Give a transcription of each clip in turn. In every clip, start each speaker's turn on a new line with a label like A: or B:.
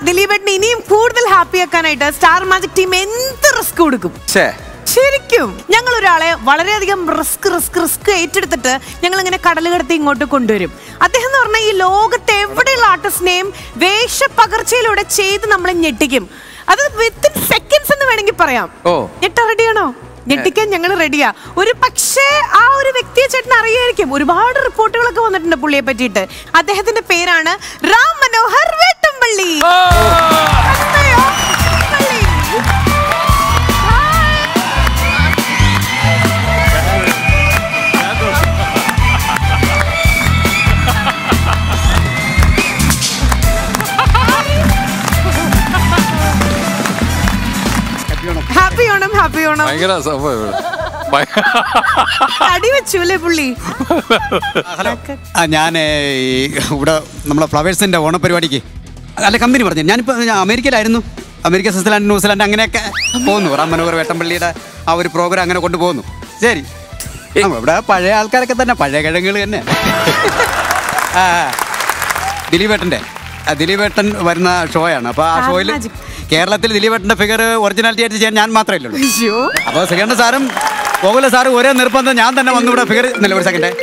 A: ദിലീപേട്ടന് ഇനിയും കൂടുതൽ ഹാപ്പി ആക്കാനായിട്ട് സ്റ്റാർ മാജിക് ടീം എന്ത് റിസ്ക് കൊടുക്കും
B: ഛേ
A: ശരിക്കും ഞങ്ങൾ ഒരാളെ വളരെയധികം റിസ്ക് റിസ്ക് റിസ്ക് ഏറ്റെടുത്തിട്ട് ഞങ്ങൾ ഇങ്ങനെ കടൽ കടത്തി ഇങ്ങോട്ട് കൊണ്ടുവരും അദ്ദേഹം എന്ന് പറഞ്ഞാൽ ഈ ലോകത്ത് എവിടെയുള്ള ആർട്ടിസ്റ്റിനെയും വേഷപ്പകർച്ചയിലൂടെ ചെയ്ത് നമ്മളെ ഞെട്ടിക്കും അത് വിത്തിൻ സെക്കൻഡ്സ് എന്ന് വേണമെങ്കിൽ പറയാം
B: ഓ.
A: ഞെട്ട റെഡിയാണോ ഞെട്ടിക്കാൻ ഞങ്ങൾ റെഡിയാ ഒരു പക്ഷേ ആ ഒരു വ്യക്തിയെ ചേട്ടൻ അറിയായിരിക്കും ഒരുപാട് റിപ്പോർട്ടുകളൊക്കെ വന്നിട്ടുണ്ട് പുള്ളിയെ പറ്റിയിട്ട് അദ്ദേഹത്തിന്റെ പേരാണ് റാം മനോഹർ വേട്ടമ്പള്ളി അതെയോ? Vettampalli. Hi. Happy Onam happy Onam
B: ഭയങ്കര സംഭവം ഭയ-
A: അടി വെച്ചു അല്ലേ പുള്ളി
C: ഹലോ ആ ഞാൻ ഈ ഇവിടെ നമ്മളെ ഫ്ലവേഴ്സിൻ്റെ ഓണപരിപാടിക്ക് അല്ല കമ്പനി പറഞ്ഞു ഞാനിപ്പോൾ ഞാൻ അമേരിക്കയിലായിരുന്നു അമേരിക്ക സ്വിറ്റ്സർലാൻഡ് ന്യൂസിലാൻഡ് അങ്ങനെയൊക്കെ പോകുന്നു റാം മനോഹർ വേട്ടമ്പള്ളിയുടെ ആ ഒരു പ്രോഗ്രാം അങ്ങനെ കൊണ്ടുപോകുന്നു ശരി ആ, ഇവിടെ പഴയ ആൾക്കാരൊക്കെ തന്നെ പഴയ കിഴങ്ങുകൾ തന്നെ ആ ദിലീപേട്ടൻ്റെ ദിലീപേട്ടൻ വരുന്ന ഷോയാണ് അപ്പോൾ ആ ഷോയിൽ
A: Magic.
C: കേരളത്തിൽ ദിലീപേട്ടൻ്റെ ഫിഗർ ഒറിജിനാലിറ്റി ആയിട്ട് ചെയ്യാൻ ഞാൻ മാത്രമേ ഉള്ളൂ
A: അയ്യോ
C: അപ്പോൾ സെക്കൻഡ് സാറും ഗോകുല സാറും ഒരേ നിർബന്ധം ഞാൻ തന്നെ വന്നു ഇവിടെ ഫിഗർ ഇന്നലെ ഒരു സെക്കൻഡ്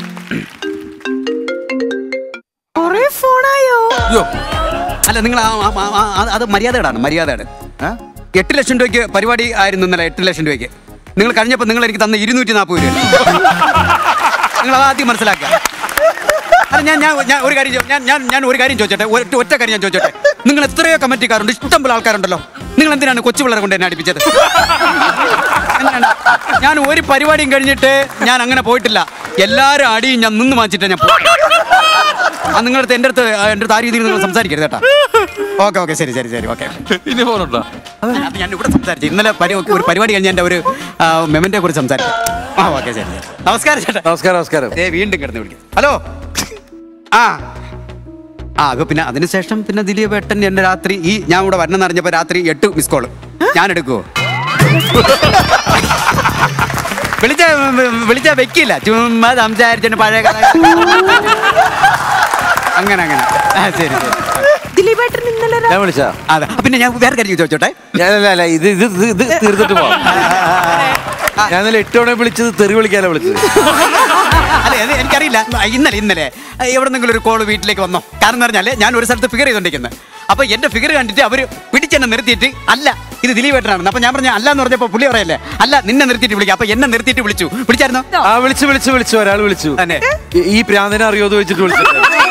A: കൊറേ ഫോണായോ
B: അയ്യോ
C: അല്ല നിങ്ങൾ അത് മര്യാദയാണ് മര്യാദയാണ്
B: ഏ?
C: എട്ട് ലക്ഷം രൂപയ്ക്ക് പരിപാടി ആയിരുന്നു ഇന്നലെ എട്ട് ലക്ഷം രൂപയ്ക്ക് നിങ്ങൾ കഴിഞ്ഞപ്പോൾ നിങ്ങൾ എനിക്ക് തന്ന ഇരുന്നൂറ്റി നാൽപ്പത് രൂപ നിങ്ങൾ അത് ആദ്യം മനസ്സിലാക്കുക അല്ല ഞാൻ ഞാൻ ഞാൻ ഒരു കാര്യം ചോ- ഞാൻ ഞാൻ ഞാൻ ഒരു കാര്യം ചോദിച്ചോട്ടെ ഒറ്റ ഒറ്റ കാര്യം ഞാൻ ചോദിച്ചോട്ടെ നിങ്ങൾ എത്രയോ കമ്മിറ്റിക്കാരുണ്ട് ഇഷ്ടം പോലെ ആൾക്കാരുണ്ടല്ലോ നിങ്ങൾ എന്തിനാണ് കൊച്ചു പിള്ളേരെ കൊണ്ട് എന്നെ അടുപ്പിച്ചത് എന്തിനാണ്? ഞാൻ ഒരു പരിപാടിയും കഴിഞ്ഞിട്ട് ഞാൻ അങ്ങനെ പോയിട്ടില്ല എല്ലാവരും അടിയും ഞാൻ നിന്ന് വാങ്ങിച്ചിട്ട് ഞാൻ പോയി. ആ നിങ്ങളുടെ അടുത്ത് എൻ്റെ അടുത്ത് എൻ്റെ അടുത്ത് ആ രീതിയിൽ നിങ്ങൾ സംസാരിക്കരുത് കേട്ടോ ഓക്കെ ഓക്കെ ശരി ശരി ശരി ഓക്കെ
B: ഇനി ഫോണുണ്ടോ
C: അത് ഞാൻ ഇവിടെ സംസാരിച്ചു ഇന്നലെ പരി- ഒരു പരിപാടി കഴിഞ്ഞ് എൻ്റെ ഒരു മെമൻറ്റെ കുറിച്ച് സംസാരിച്ചു ആ ഓക്കെ ശരി ശരി നമസ്കാരം ചേട്ടാ
B: നമസ്കാരം നമസ്കാരം
C: ഏ വീണ്ടും കിടന്ന് വിളിക്കും ഹലോ ആ ആ അത് പിന്നെ അതിനുശേഷം പിന്നെ ദിലീപ് ഏട്ടൻ എന്നെ രാത്രി ഈ ഞാൻ ഇവിടെ വരണം അറിഞ്ഞപ്പോൾ രാത്രി എട്ട് മിസ് കോള് ഞാൻ എടുക്കുവോ വിളിച്ച വിളിച്ച വെക്കില്ല ചുമ്മാ സംസാരിച്ചിട്ട് പഴയ കഥ അങ്ങനെ അങ്ങനെ ആ ശരി ശരി
A: ദിലീപേട്ടൻ ഇന്നലെ രാ-
B: ഞാൻ വിളിച്ചാ
C: അതെ പിന്നെ ഞാൻ വേറെ കാര്യം ചോദിച്ചോട്ടെ
B: ഞാനല്ല അല്ല ഇത് ഇത് ഇത് ഇത് തീർത്തിട്ട് പോവാം ഞാൻ ഇന്നലെ എട്ട് തവണ വിളിച്ചത് തെറി വിളിക്കാനാ വിളിച്ചത്
C: അല്ല അത് എനിക്കറിയില്ല ഇന്നലെ ഇന്നലെ എവിടെന്നെങ്കിലും ഒരു കോള് വീട്ടിലേക്ക് വന്നോ കാരണം എന്ന് പറഞ്ഞാൽ ഞാൻ ഒരു സ്ഥലത്ത് ഫിഗർ ചെയ്തോണ്ടിരിക്കുന്നത് അപ്പൊ എന്റെ ഫിഗർ കണ്ടിട്ട് അവര് പിടിച്ചെന്നെ നിർത്തിയിട്ട് അല്ല ഇത് ദിലീപേട്ടനാണെന്ന് അപ്പൊ ഞാൻ പറഞ്ഞ അല്ല എന്ന് പറഞ്ഞപ്പോ പുള്ളി പറയല്ലേ അല്ല നിന്നെ നിർത്തിയിട്ട് വിളിക്കാം അപ്പൊ എന്നെ നിർത്തിയിട്ട് വിളിച്ചു വിളിച്ചായിരുന്നോ
B: ആ വിളിച്ചു വിളിച്ചു വിളിച്ചു ഒരാൾ വിളിച്ചു
C: തന്നെ
B: ഈ- ഈ പ്രാന്തനെ അറിയോന്ന് വെച്ചിട്ട് വിളിച്ചു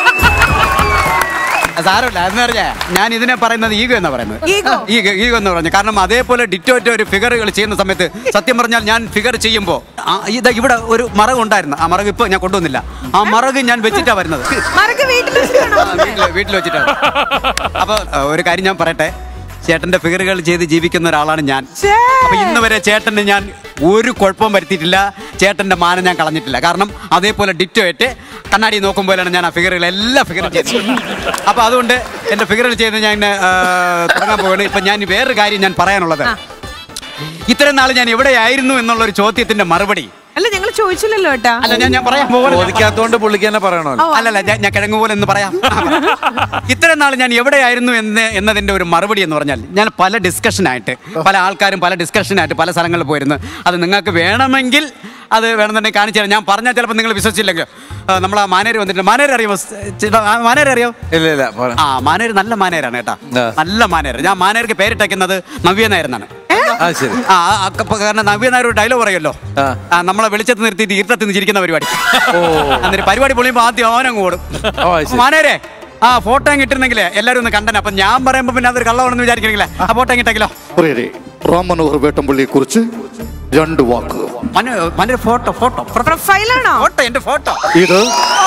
C: സാരമില്ല എന്ന് പറഞ്ഞാ ഞാൻ ഇതിനെ പറയുന്നത് ഈഗോ എന്നാ പറയുന്നത്
A: Ego.
C: ഈഗോ ഈഗോ എന്ന് പറഞ്ഞു കാരണം അതേപോലെ ഡിറ്റോറ്റ ഒരു ഫിഗറുകൾ ചെയ്യുന്ന സമയത്ത് സത്യം പറഞ്ഞാൽ ഞാൻ ഫിഗർ ചെയ്യുമ്പോൾ ഇത് ഇവിടെ ഒരു മറക് ഉണ്ടായിരുന്നു ആ മറക് ഇപ്പൊ ഞാൻ കൊണ്ടുവന്നില്ല ആ മറക് ഞാൻ വെച്ചിട്ടാ വരുന്നത്
A: മറക്ക് വീട്ടിൽ വെച്ചിട്ടാണോ
C: ആ, വീട്ടില് വീട്ടിൽ വെച്ചിട്ടാണ് അപ്പൊ ആ, ഒരു കാര്യം ഞാൻ പറയട്ടെ ചേട്ടന്റെ ഫിഗറുകൾ ചെയ്ത് ജീവിക്കുന്ന ഒരാളാണ് ഞാൻ
A: ഛേ.
C: അപ്പൊ ഇന്ന് വരെ ചേട്ടന് ഞാൻ ഒരു കുഴപ്പവും വരുത്തിയിട്ടില്ല ചേട്ടന്റെ മാനം ഞാൻ കളഞ്ഞിട്ടില്ല കാരണം അതേപോലെ ഡിറ്റോ ആയിട്ട് കണ്ണാടി നോക്കുമ്പോഴാണ് ഞാൻ ആ ഫിഗറുകൾ എല്ലാ ഫിഗറും ചെയ്തത് അപ്പൊ അതുകൊണ്ട് എന്റെ ഫിഗറുകൾ ചെയ്ത് ഞാൻ ആ, തുടങ്ങാൻ പോവാണ് ഇപ്പൊ ഞാൻ വേറൊരു കാര്യം ഞാൻ പറയാനുള്ളത് ഇത്രയും നാൾ ഞാൻ എവിടെയായിരുന്നു എന്നുള്ള ഒരു ചോദ്യത്തിന്റെ മറുപടി
A: അല്ല ഞങ്ങൾ ചോദിച്ചില്ലല്ലോ ഏട്ടാ
C: അല്ല ഞാൻ ഞാൻ പറയാൻ പോവാണ്
B: ചോദിക്കാത്തോണ്ട് പുള്ളിക്ക് തന്നെ പറയണമല്ലോ
C: അല്ലല്ല ഞാൻ- ഞാൻ കിഴങ്ങ് പോലെ എന്ന് പറയാം ഇത്രയും നാൾ ഞാൻ എവിടെയായിരുന്നു എന്ന് എന്നതിന്റെ ഒരു മറുപടി എന്ന് പറഞ്ഞാൽ ഞാൻ പല ഡിസ്കഷനായിട്ട് പല ആൾക്കാരും പല ഡിസ്കഷനായിട്ട് പല സ്ഥലങ്ങളിൽ പോയിരുന്നു അത് നിങ്ങൾക്ക് വേണമെങ്കിൽ അത് വേണമെന്നുണ്ടെങ്കിൽ കാണിച്ചു തരാം ഞാൻ പറഞ്ഞാൽ ചിലപ്പോൾ നിങ്ങൾ വിശ്വസിച്ചില്ലെങ്കിൽ നമ്മൾ ആ മാനേര് വന്നിട്ട് മാനേര് അറിയുമോ ചേട്ടാ, ആ മാനേര് അറിയോ
B: ഇല്ല ഇല്ല പറ.
C: ആ മാനേര് നല്ല മാനേരാണ് കേട്ടാ
B: ആ.
C: നല്ല മാനേര് ഞാൻ മാനേർക്ക് പേരിട്ടേക്കുന്നത് നവ്യ നായർ എന്നാണ്
B: ആ ശരി
C: ആ ആ, ആ, ക- കാരണം നവ്യ നായർ ഒരു ഡയലോഗ് പറയുമല്ലോ
B: ആ.
C: ആ നമ്മളെ വെളിച്ചത്ത് നിർത്തിയിട്ട് ഇരുട്ടത്ത് നിന്ന് ചിരിക്കുന്ന പരിപാടി ഓ എന്നിട്ട് പരിപാടി പൊളിയുമ്പോൾ ആദ്യം അവനങ്ങ് ഓടും
B: ഓ, അത് ശരി.
C: മാനേരെ ആ ഫോട്ടോ കിട്ടുന്നെങ്കിലേ എല്ലാവരും ഒന്ന് കണ്ടനെ അപ്പൊ ഞാൻ പറയുമ്പോ പിന്നെ അതൊരു കള്ളമാണെന്ന് വിചാരിക്കണെങ്കിലേ ആ ഫോട്ടോ കിട്ടെങ്കിലോ
D: പ്രിയരെ റാം മനോഹർ വേട്ടമ്പള്ളിയെ കുറിച്ച് രണ്ട് വാക്ക്
C: മനു മനു ഫോട്ടോ ഫോട്ടോ
A: പ്രൊഫൈലാണോ
C: ഫോട്ടോ എന്റെ ഫോട്ടോ
D: ഇത്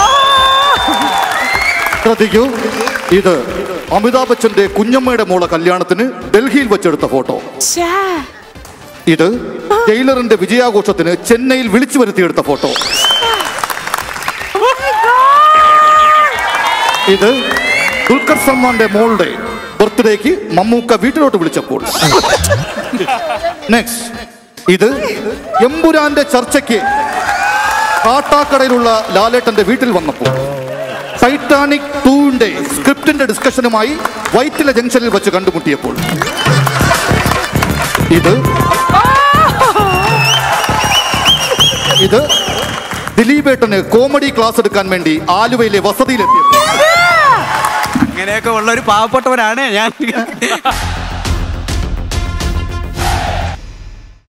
D: ശ്രദ്ധിക്കൂ ഇത് അമിതാഭ് ബച്ചന്റെ കുഞ്ഞമ്മയുടെ മോളെ കല്യാണത്തിന് ഡൽഹിയിൽ വെച്ചെടുത്ത ഫോട്ടോ
A: ഛേ.
D: ഇത് ടൈലറിന്റെ വിജയാഘോഷത്തിന് ചെന്നൈയിൽ വിളിച്ചു വരുത്തിയെടുത്ത ഫോട്ടോ
A: Oh my God.
D: ഇത് ദുൽഖർ സൽമാന്റെ മോളുടെ ബർത്ത്ഡേക്ക് മമ്മൂക്ക വീട്ടിലോട്ട് വിളിച്ചപ്പോൾ നെക്സ്റ്റ് ഇത് എമ്പുരാന്റെ ചർച്ചയ്ക്ക് കാട്ടാക്കടയിലുള്ള ലാലേട്ടന്റെ വീട്ടിൽ വന്നപ്പോൾ ടൈറ്റാനിക് ടൂവിന്റെ സ്ക്രിപ്റ്റിന്റെ ഡിസ്കഷനുമായി വൈറ്റില ജംഗ്ഷനിൽ വെച്ച് കണ്ടുമുട്ടിയപ്പോൾ ഇത് ഇത് ദിലീപേട്ടന് കോമഡി ക്ലാസ് എടുക്കാൻ വേണ്ടി ആലുവയിലെ വസതിയിലെത്തിയത്
C: ഇങ്ങനെയൊക്കെ ഉള്ള ഒരു പാവപ്പെട്ടവനാണ് ഞാൻ